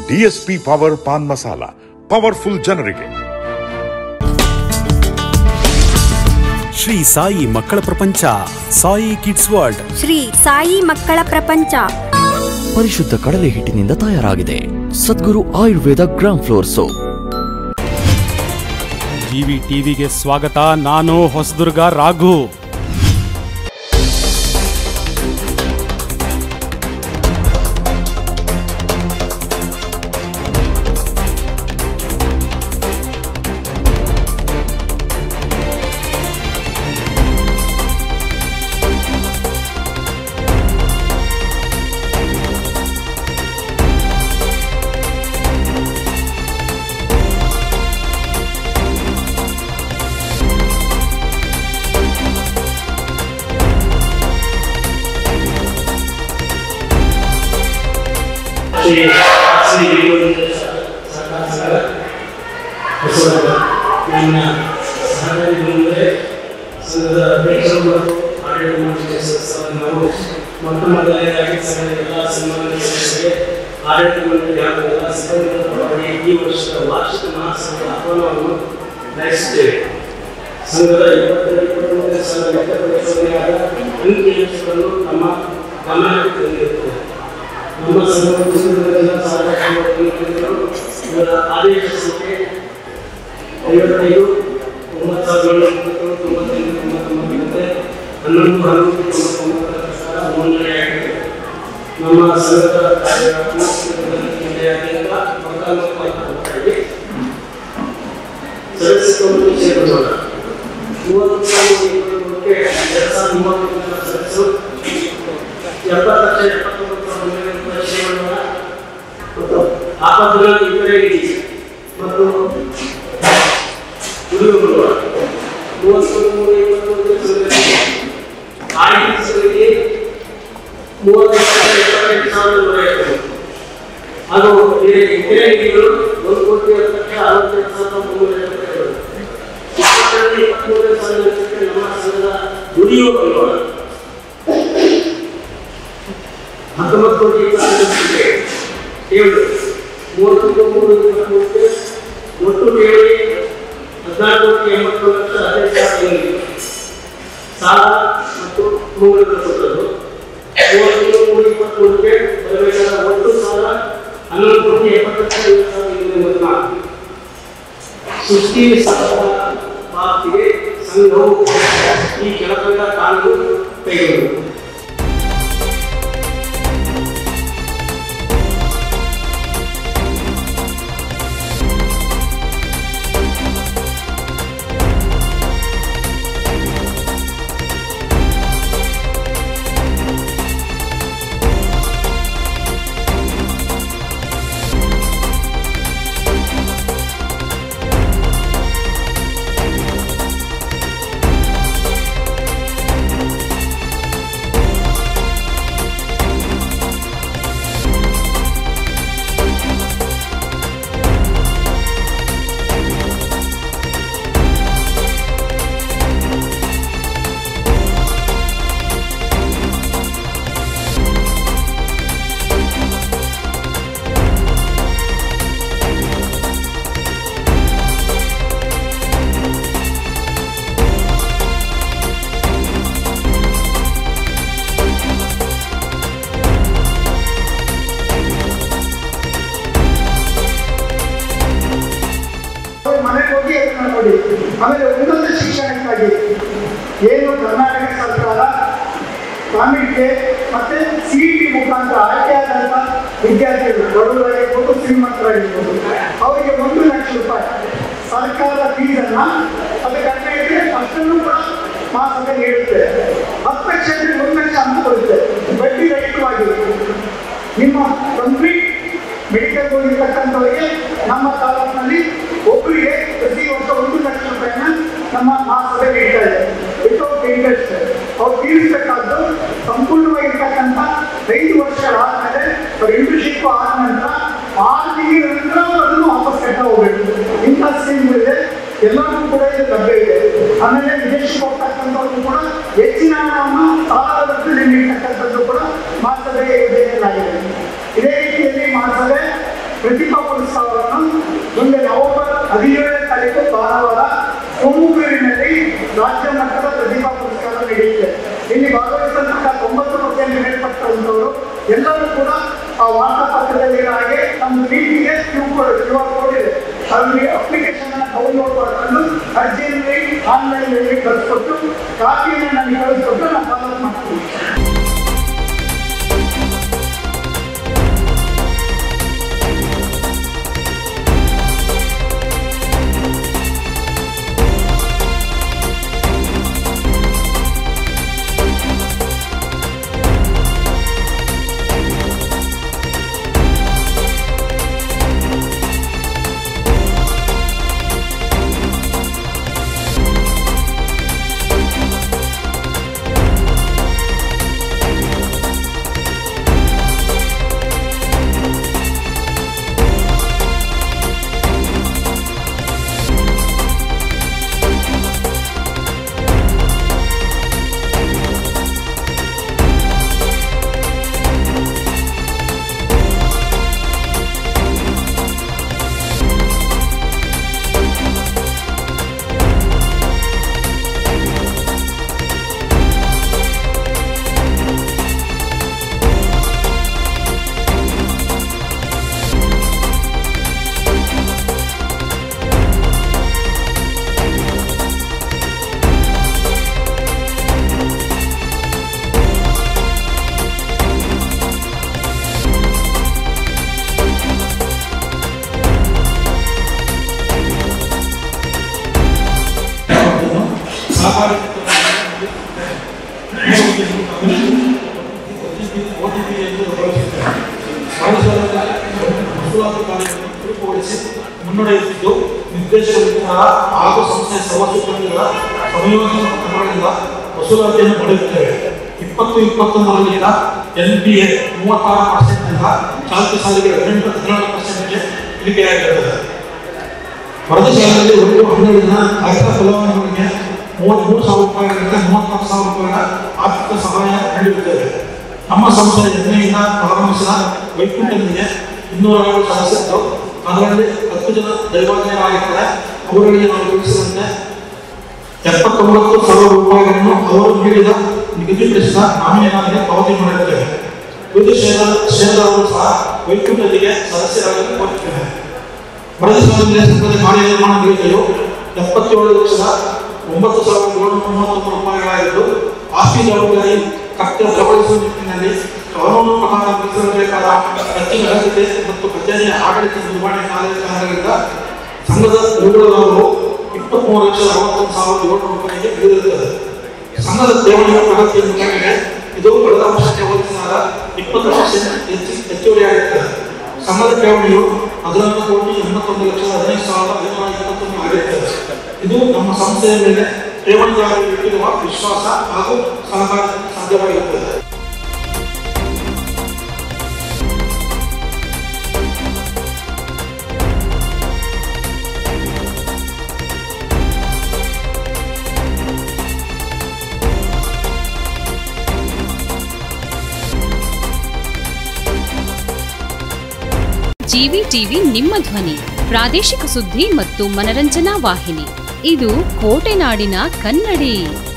DSP power paan masala powerful ಜನರಿಗೆ ಶ್ರೀ ಸಾಯಿ ಮಕ್ಕಳ ಪ್ರಪಂಚ ಸಾಯಿ ಕಿಡ್ಸ್ ವರ್ಲ್ಡ್ ಶ್ರೀ ಸಾಯಿ ಮಕ್ಕಳ ಪ್ರಪಂಚ ಪರಿಶುದ್ಧ ಕಡಲೆ ಹಿಟ್ಟಿನಿಂದ ತಯಾರಾಗಿದೆ Sadguru Ayurveda gram flour soap GV ಟಿವಿಗೆ ಸ್ವಾಗತ ನಾನು ಹೊಸದುರ್ಗ ರಾಘು ಶ್ರೀ ಶ್ರೀ ವಿವೇಕಾನಂದ ಸರ್ಕಾರ ಸಂಘ ಹೊಸದುರ್ಗ ನನ್ನ ಸಹಕಾರಿ ಬಂದರೆ ಸಂಘದ ಅಧ್ಯಕ್ಷರು ಮತ್ತು ಆಡಳಿತ ಮಂಡಳಿ ಸದಸ್ಯರನ್ನು ನಾವು ಮೊಟ್ಟ ಮೊದಲನೇದಾಗಿ ಸಂಘದ ಎಲ್ಲ ಸನ್ಮಾನ್ಯ ಸದಸ್ಯರಿಗೆ ಆಡಳಿತ ಮಂಡಳಿ ಹಾಗೂ ಎಲ್ಲ ಸಿಬ್ಬಂದಿಗಳ ಪರವಾಗಿ ಈ ವರ್ಷದ ವಾರ್ಷಿಕ ಮಹಾಸಂಘದ ಆಹ್ವಾನವನ್ನು ಬಯಸುತ್ತೇವೆ ಸಂಘದ ಇಪ್ಪತ್ತೆರಡು ಇಪ್ಪತ್ತೊಂದನೇ ಸಾಲ ವ್ಯಕ್ತಪಡಿಸುವುದಾದ ಅಂಕಿಅಂಶಗಳನ್ನು ತಮ್ಮ ಗಮನಕ್ಕೆ ತಂದಿರುತ್ತದೆ ನಮ್ಮ ಸಂಘದ ಪುಸ್ತಕಗಳೆಲ್ಲ ಸಾರ್ವಜನಿಕರು ಇವರ ಆದೇಶ ಸಂಖ್ಯೆ ಐವತ್ತೈದು ಒಂಬತ್ತು ಸಾವಿರದ ಒಂಬೈನೂರ ತೊಂಬತ್ತೆಂಟು ತೊಂಬತ್ತೊಂಬತ್ತರಂತೆ ಹನ್ನೊಂದು ಹನ್ನೊಂದು ತೊಂಬತ್ತೊಂಬತ್ತರ ಪ್ರಕಾರ ನೋಂದಣಿಯಾಗಿದೆ ನಮ್ಮ ಸಂಘದ ಕಾರ್ಯಕ್ರಮದಲ್ಲಿ ಜಿಲ್ಲೆಯಾದ್ಯಂತ ಮಕ್ಕಳಿಗೆ ಸದಸ್ಯತ್ವವನ್ನು ಸೇರಿಕೊಳ್ಳೋಣ ಮೂವತ್ತೊಂದು ಇಪ್ಪತ್ತೊಂದಕ್ಕೆ ಎರಡು ಸಾವಿರದ ಮೂವತ್ತೊಂದರ ಸದಸ್ಯರು ಎಪ್ಪತ್ತು ಲಕ್ಷ ಎಪ್ಪತ್ತೊಂಬತ್ತು ಸಾವಿರದ ಒಂಬೈನೂರ ಶ್ರೀಮಂತ ಮತ್ತು ಆಪತ್ತಿನ ಇತರೆ ನಿಧಿ ಮತ್ತು ಉಳಿದುಕೊಳ್ಳುವ ಮೂವತ್ತೊಂದು ಮೂರು ಇಪ್ಪತ್ತೊಂದು ಸಂಘಟನೆ ಆಡಳಿತಗಳಿಗೆ ಮೂವತ್ತು ಲಕ್ಷ ಎಪ್ಪತ್ತೆಂಟು ಸಾವಿರದ ನೂರ ಐವತ್ತು ಅದು ಇತರೆ ನಿಧಿಗಳು ಒಂದು ಕೋಟಿ ಹತ್ತು ಲಕ್ಷ ಅರವತ್ತೆಂಟು ಸಾವಿರದ ಮುನ್ನೂರ ಎಪ್ಪತ್ತೇಳು ಇಪ್ಪತ್ತೆರಡು ಇಪ್ಪತ್ಮೂರನೇ ಸಾವಿರ ನಮ್ಮ ಸಂಘದ ದುಡಿಯುವ ಬಂಡವಾಳ ಹತ್ತೊಂಬತ್ತು ಕೋಟಿ ಇಪ್ಪತ್ತೈದು ಏಳು ಮೂವತ್ತೊಂದು ಮೂರು ಇಪ್ಪತ್ಮೂರಕ್ಕೆ ಒಟ್ಟು ಠೇವಣಿ ಹದಿನಾಲ್ಕು ಕೋಟಿ ಎಂಬತ್ತು ಲಕ್ಷ ಹದಿನೈದು ಸಾವಿರ ಸಾಲ ಮತ್ತು ಮೂರುಗಳನ್ನು ಕೊಟ್ಟದ್ದು ಮೂವತ್ತೊಂದು ಮೂರು ಇಪ್ಪತ್ಮೂರಕ್ಕೆ ಬರಬೇಕಾದ ಒಟ್ಟು ಸಾಲ ಹನ್ನೊಂದು ಕೋಟಿ ಎಪ್ಪತ್ತೈದು ಸಾವಿರದ ಇನ್ನೂರ ಎಂಬತ್ನಾಲ್ಕು ಸೃಷ್ಟಿ ಸಾಲ ಪಾವತಿಗೆ ಸಂಘವು ಈ ಕೆಳಕಂಡ ಕಾನೂನು ಕೈಗೊಂಡಿದೆ ಮನೆಗೆ ಹೋಗಿ ಯತ್ನ ಮಾಡಿ ಆಮೇಲೆ ಉನ್ನತ ಶಿಕ್ಷಣಕ್ಕಾಗಿ ಏನು ಕರ್ನಾಟಕ ಸರ್ಕಾರ ಕಾಮಿಡ್ಗೆ ಮತ್ತೆ ಸಿ ಟಿ ಮುಖಾಂತರ ಆಯ್ಕೆಯಾದಂಥ ವಿದ್ಯಾರ್ಥಿಗಳು ಬಡವರಾಗಿರ್ಬೋದು ಶ್ರೀಮಂತರಾಗಿರ್ಬೋದು ಅವರಿಗೆ ಒಂದು ಲಕ್ಷ ರೂಪಾಯಿ ಸರ್ಕಾರದ ಫೀಸನ್ನ ಅದಕ್ಕೆ ಕಡಿಮೆ ಇದ್ರೆ ಅಷ್ಟನ್ನು ಕೂಡ ಮಾಸಕ್ಕೆ ನೀಡುತ್ತೆ ಹತ್ತು ಲಕ್ಷ ಇದ್ರೆ ಒಂದು ಲಕ್ಷ ಅಂತ ಬರುತ್ತೆ ಬಡ್ಡಿ ರಹಿತವಾಗಿ ನಿಮ್ಮ ಕಂಪ್ಲೀಟ್ ಮೆಡಿಕಲ್ ಹೋಗಿರ್ತಕ್ಕಂಥವರಿಗೆ ನಮ್ಮ ತಾಲೂಕಿನಲ್ಲಿ ಒಬ್ಬರಿಗೆ ಪ್ರತಿ ವರ್ಷ ಒಂದು ಲಕ್ಷ ರೂಪಾಯಿನ ನಮ್ಮ ಮಾಸದಲ್ಲಿ ನೀಡ್ತಾ ಇದೆ ವಿತೌಟ್ ಇಂಟ್ರೆಸ್ಟ್ ಅವ್ರು ತೀರಿಸಬೇಕಾದ್ದು ಸಂಪೂರ್ಣವಾಗಿರ್ತಕ್ಕಂಥ ಐದು ವರ್ಷಗಳಾದ್ಮೇಲೆ ಅವ್ರ ಇಂಟರ್ನ್ಶಿಪ್ ಆದ ನಂತರ ಆರು ತಿಂಗಳ ನಂತರ ಅದನ್ನು ವಾಪಸ್ ಕಟ್ಟ ಹೋಗ್ಬೇಕು ಇಂಥ ಸ್ಕೀಮ್ಗಳಿದೆ ಎಲ್ಲರಿಗೂ ಕೂಡ ಇದು ಲಭ್ಯ ಇದೆ ಆಮೇಲೆ ವಿದೇಶಕ್ಕೆ ಹೋಗ್ತಕ್ಕಂಥವ್ರಿಗೂ ಕೂಡ ಹೆಚ್ಚಿನ ಹಣವನ್ನು ಸಾಲದ ನೀಡ್ತಕ್ಕಂಥದ್ದು ಕೂಡ ಮಾಸಭೆ ಯೋಜನೆಯಲ್ಲಾಗಿದೆ ಇದೇ ರೀತಿಯಲ್ಲಿ ಮಾಸಭೆ ಪ್ರತಿಭಾ ಪುರಸ್ಕಾರವನ್ನು ಮುಂದೆ ನವೆಂಬರ್ ಹದಿನೇಳನೇ ತಾರೀಕು ಭಾನುವಾರ ತುಮಕೂರಿನಲ್ಲಿ ರಾಜ್ಯ ಮಟ್ಟದ ಪ್ರತಿಭಾ ಪುರಸ್ಕಾರ ನಡೆಯುತ್ತೆ ಇಲ್ಲಿ ಭಾಗವಹಿಸತಕ್ಕ ತೊಂಬತ್ತು ಪರ್ಸೆಂಟ್ ಮೇಲ್ಪಟ್ಟಂತವರು ಎಲ್ಲರೂ ಕೂಡ ಆ ವಾರ್ತಾಪತ್ರದಲ್ಲಿರೋ ಹಾಗೆ ನಮ್ಮ ಮೀಟಿಂಗ್ಗೆ Q code Q R code ಇದೆ ಅದರಲ್ಲಿ ಅಪ್ಲಿಕೇಶನ್ ಡೌನ್ಲೋಡ್ ಮಾಡಿಕೊಂಡು ಅರ್ಜಿಯಲ್ಲಿ ಆನ್ಲೈನ್ನಲ್ಲಿ ಕಳಿಸ್ಕೊಟ್ಟು ಕಾಪಿಯನ್ನು ನನಗೆ ಕಳಿಸ್ಕೊಟ್ಟು ನಾನು ಫಾಲೋ ಮಾಡ್ತೀನಿ ಮುನ್ನಡೆಯುತ್ತಿದ್ದು ನಿರ್ದೇಶಕರಿಂದ ಹಾಗೂ ಸಂಸ್ಥೆಯ ಸರ್ವ ಸಿಬ್ಬಂದಿಗಳ ಸಂಯೋಜನ ಕ್ರಮಗಳಿಂದ ವಸೂಲಾತಿಯನ್ನು ಪಡೆಯುತ್ತೇವೆ ಇಪ್ಪತ್ತು ಇಪ್ಪತ್ತೊಂದರಲ್ಲಿನ ಎನ್ ಪಿ ಎ ಮೂವತ್ತಾರು ಪರ್ಸೆಂಟ್ನಿಂದ ಚಾಲಕ ಸಾರಿಗೆ ಹದಿನೆಂಟು ಹದಿನಾಲ್ಕು ಪರ್ಸೆಂಟ್ಗೆ ಇಳಿಕೆಯಾಗಿರುತ್ತದೆ ವರದಿ ಶಾಲೆಯಲ್ಲಿ ಒಟ್ಟು ಹನ್ನೆರಡು ಜನ ಅರ್ಹ ಫಲಾನುಭವಿಗಳಿಗೆ ಮೂವತ್ಮೂರು ಸಾವಿರ ರೂಪಾಯಿಗಳಿಂದ ಮೂವತ್ನಾಲ್ಕು ಸಾವಿರ ರೂಪಾಯಿಗಳ ಆರ್ಥಿಕ ಸಹಾಯ ನೀಡುತ್ತೇವೆ ನಮ್ಮ ಸಂಸ್ಥೆ ನಿನ್ನೆಯಿಂದ ಪ್ರಾರಂಭಿಸಿದ ವೈಕುಂಠನಿಗೆ ಇನ್ನೂರ ಐವತ್ತು ಸದಸ್ಯರು ಅದರಲ್ಲಿ ಹತ್ತು ಜನ ದೈವಾಜ್ಞರಾಗಿದ್ದಾರೆ ಅವರಿಗೆ ನಾವು ತಿಳಿಸಿದಂತೆ ಎಪ್ಪತ್ತೊಂಬತ್ತು ಸಾವಿರ ರೂಪಾಯಿಗಳನ್ನು ಅವರು ನೀಡಿದ ನಿಗದಿಪಡಿಸಿದ ನಾಮಿನಿಗೆ ಪಾವತಿ ಮಾಡಿದ್ದೇವೆ ವಿವಿಧ ಕ್ಷೇತ್ರ ಕ್ಷೇತ್ರಗಳು ಸಹ ವೈಕುಂಠನಿಗೆ ಸದಸ್ಯರಾಗಲು ಕೋರುತ್ತೇವೆ ವರದಿ ಸ್ವಾತಂತ್ರ್ಯ ಸಂಘದ ಕಾರ್ಯ ನಿರ್ಮಾಣ ಬೇಡಿಕೆಯು ಎಪ್ಪತ್ತೇಳು ಲಕ್ಷದ ಒಂಬತ್ತು ಸಾವಿರದ ಏಳುನೂರ ಮೂವತ್ತೊಂದು ರೂಪಾಯಿಗಳಾಗಿದ್ದು ಆಸ್ತಿ ಜವಾಬ್ದಾರಿ ಕರ್ತವ್ಯ ಪ್ರವಹಿಸುವ ನಿಟ್ಟಿನಲ್ಲಿ ಕಾನೂನು ಪ್ರಕಾರ ಮೀಸಲಿಡಬೇಕಾದ ಹೆಚ್ಚಿನ ಅಗತ್ಯತೆ ಮತ್ತು ಕಚೇರಿಯ ಆಡಳಿತ ನಿರ್ವಹಣೆ ಕಾರ್ಯಗಳಿಂದ ಸಂಘದ ನಿವ್ವಳರಾದರು ಇಪ್ಪತ್ಮೂರು ಲಕ್ಷದ ಅರವತ್ತೊಂದು ಸಾವಿರದ ಏಳುನೂರು ರೂಪಾಯಿಗೆ ಇಳಿದಿರುತ್ತದೆ ಸಂಘದ ಠೇವಣಿಯ ಪ್ರಗತಿಯನ್ನು ಮೇರೆಗೆ ಇದು ಕಳೆದ ವರ್ಷಕ್ಕೆ ಹೋಲಿಸಿದಾಗ ಇಪ್ಪತ್ತು ಪರ್ಸೆಂಟ್ ಹೆಚ್ಚು ಹೆಚ್ಚುವರಿಯಾಗಿರುತ್ತದೆ ಸಂಘದ ಠೇವಣಿಯು ಹದಿನಾರು ಕೋಟಿ ಎಂಬತ್ತೊಂದು ಲಕ್ಷದ ಹದಿನೈದು ಸಾವಿರದ ಐನೂರ ಇಪ್ಪತ್ತೊಂದು ಆಗಿರುತ್ತದೆ ಇದು ನಮ್ಮ ಸಂಸ್ಥೆಯ ಮೇಲೆ ಠೇವಣಿದಾರರು ಇಟ್ಟಿರುವ ವಿಶ್ವಾಸ ಹಾಗೂ ಸಹಕಾರ ಸಾಧ್ಯವಾಗಿರುತ್ತದೆ ಜಿವಿ ಟಿವಿ ನಿಮ್ಮ ಧ್ವನಿ ಪ್ರಾದೇಶಿಕ ಸುದ್ದಿ ಮತ್ತು ಮನರಂಜನಾ ವಾಹಿನಿ ಇದು ಕೋಟೆನಾಡಿನ ಕನ್ನಡಿ